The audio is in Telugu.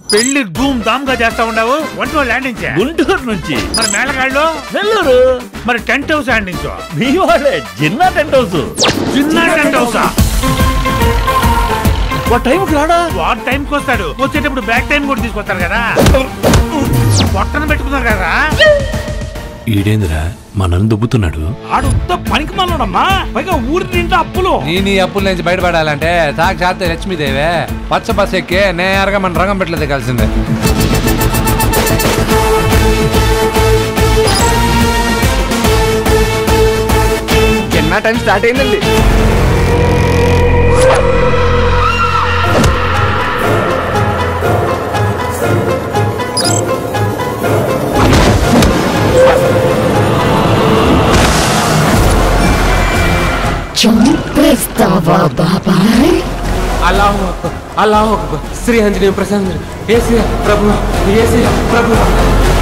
పెళ్లి ధూమ్ ధామ్ గా చేస్తా ఉండవు ఒంటో ల్యాండింగ్ గుంటూరు నుంచి మరి మేళగాళ్ళు నెల్లూరు మరి టెంట్ హౌస్ ల్యాండింగ్ మీ వాళ్ళే జిన్నా టెంట్ హౌస్ చిన్న టెంట్ హౌసా వాడు టైంకి రాడా వాడు టైంకి వస్తాడు వచ్చేటప్పుడు బ్యాక్ టైం కూడా తీసుకొస్తారు కదా పొట్టన పెట్టుకున్నారు కదా ఈడేందిరా మనల్ని దుబ్బుతున్నాడు ఆడు ఉత్త పనికి మళ్ళడమ్మా పైగా ఊరి నిండా అప్పులు నీ నీ అప్పుల నుంచి బయటపడాలంటే సాక్షాత్ లక్ష్మీదేవే పచ్చ బస్ ఎక్కి నేరుగా మన రంగం పెట్టలేదు కలిసిందే చిన్న టైం స్టార్ట్ అయిందండి చంపేస్తావా బాబాయ్ అల్లాహు అక్బర్, అల్లాహు అక్బర్. శ్రీ ఆంజనేయ ప్రసన్న ఏసీ ప్రభు ఏసీ ప్రభు